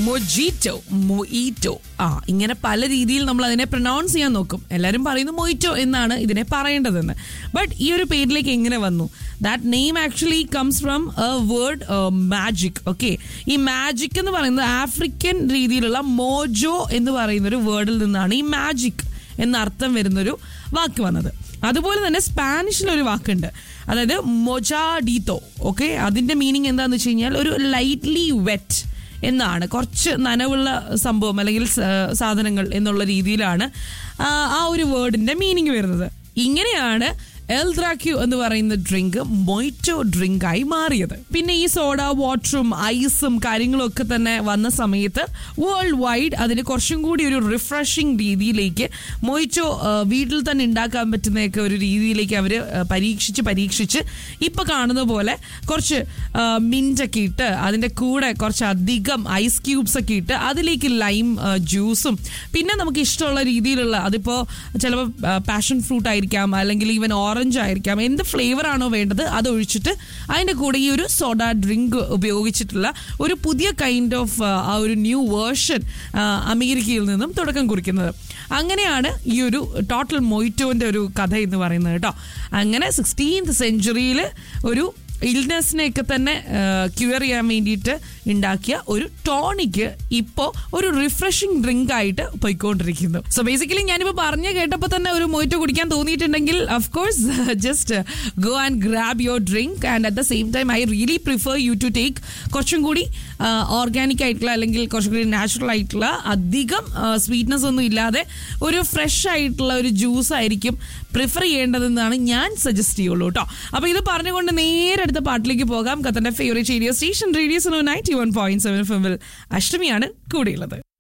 mojito മൊയ്റ്റോ ആ ഇങ്ങനെ പല രീതിയിൽ നമ്മൾ അതിനെ പ്രൊനൗൺസ് ചെയ്യാൻ നോക്കും എല്ലാവരും പറയുന്നു മൊയ്റ്റോ എന്നാണ് ഇതിനെ പറയേണ്ടതെന്ന് ബട്ട് ഈ ഒരു പേരിലേക്ക് എങ്ങനെ വന്നു that name actually comes from a word magic okay ഈ മാജിക് എന്ന് പറയുന്നത് ആഫ്രിക്കൻ രീതിയിലുള്ള മോജോ എന്ന് പറയുന്ന ഒരു വേർഡിൽ നിന്നാണ് ഈ മാജിക് എന്ന അർത്ഥം വരുന്നൊരു വാക്ക് വന്നത് അതുപോലെ തന്നെ സ്പാനിഷിൽ ഒരു വാക്കുണ്ട് അതായത് മൊജാഡീത്തോ ഓക്കെ അതിന്റെ മീനിങ് എന്താണെന്ന് വെച്ച് കഴിഞ്ഞാൽ ഒരു ലൈറ്റ്ലി വെറ്റ് എന്നാണ് കുറച്ച് നനവുള്ള സംഭവം അല്ലെങ്കിൽ സ- സാധനങ്ങൾ എന്നുള്ള രീതിയിലാണ് ആ ആ ഒരു വേർഡിന്റെ മീനിങ് വരുന്നത് ഇങ്ങനെയാണ് എൽദ്രാക്യു എന്ന് പറയുന്ന ഡ്രിങ്ക് മൊയ്റ്റോ ഡ്രിങ്ക് ആയി മാറിയത് പിന്നെ ഈ സോഡ വാട്ടറും ഐസും കാര്യങ്ങളും ഒക്കെ തന്നെ വന്ന സമയത്ത് വേൾഡ് വൈഡ് അതിന് കുറച്ചും കൂടി ഒരു റിഫ്രഷിംഗ് രീതിയിലേക്ക് മൊയ്റ്റോ ആ, വീട്ടിൽ തന്നെ ഉണ്ടാക്കാൻ പറ്റുന്നതൊക്കെ ഒരു രീതിയിലേക്ക് അവർ പരീക്ഷിച്ച് പരീക്ഷിച്ച് ഇപ്പൊ കാണുന്ന പോലെ കുറച്ച് മിൻറ്റൊക്കെ ഇട്ട് അതിന്റെ കൂടെ കുറച്ച് അധികം ഐസ് ക്യൂബ്സ് ഒക്കെ ഇട്ട് അതിലേക്ക് ലൈം ജ്യൂസും പിന്നെ നമുക്ക് ഇഷ്ടമുള്ള രീതിയിലുള്ള അതിപ്പോ ചിലപ്പോൾ പാഷൻ ഫ്രൂട്ട് ആയിരിക്കാം അല്ലെങ്കിൽ ഈവൻ ഓറഞ്ച് ആയിരിക്കാം എന്ത് ഫ്ലേവർ ആണോ വേണ്ടത് അത് ഒഴിച്ചിട്ട് അതിന്റെ കൂടെ ഈ ഒരു സോഡ ഡ്രിങ്ക് ഉപയോഗിച്ചിട്ടുള്ള ഒരു പുതിയ കൈൻഡ് ഓഫ് ആ ഒരു ന്യൂ വേർഷൻ അമേരിക്കയിൽ നിന്നും തുടക്കം കുറിക്കുന്നത് അങ്ങനെയാണ് ഈ ഒരു ടോട്ടൽ മൊയ്റ്റോന്റെ ഒരു കഥ എന്ന് പറയുന്നത് കേട്ടോ അങ്ങനെ സിക്സ്റ്റീൻത് സെഞ്ചുറിയിൽ ഒരു ഇൽനെസ്സിനെയൊക്കെ തന്നെ ക്യൂർ ചെയ്യാൻ വേണ്ടിയിട്ട് ഉണ്ടാക്കിയ ഒരു ടോണിക്ക് ഇപ്പോൾ ഒരു റിഫ്രഷിംഗ് ഡ്രിങ്ക് ആയിട്ട് പോയിക്കൊണ്ടിരിക്കുന്നു സോ ബേസിക്കലി ഞാനിപ്പോൾ പറഞ്ഞു കേട്ടപ്പോൾ തന്നെ ഒരു മൊയ്റ്റോ കുടിക്കാൻ തോന്നിയിട്ടുണ്ടെങ്കിൽ of course just go and grab your drink and at the same time I really prefer you to take കുറച്ചും കൂടി ഓർഗാനിക് ആയിട്ടുള്ള അല്ലെങ്കിൽ കുറച്ചും കൂടി നാച്ചുറൽ ആയിട്ടുള്ള അധികം സ്വീറ്റ്നെസ് ഒന്നും ഇല്ലാതെ ഒരു ഫ്രഷ് ആയിട്ടുള്ള ഒരു ജ്യൂസ് ആയിരിക്കും പ്രിഫർ ചെയ്യേണ്ടതെന്നാണ് ഞാൻ സജസ്റ്റ് ചെയ്യുള്ളൂ കേട്ടോ അപ്പൊ ഇത് പറഞ്ഞുകൊണ്ട് നേരെ അടുത്ത പാട്ടിലേക്ക് പോകാം കത്തന്റെ favourite radio station radio ninety one point seven F എമ്മിൽ അഷ്ടമിയാണ് കൂടെയുള്ളത്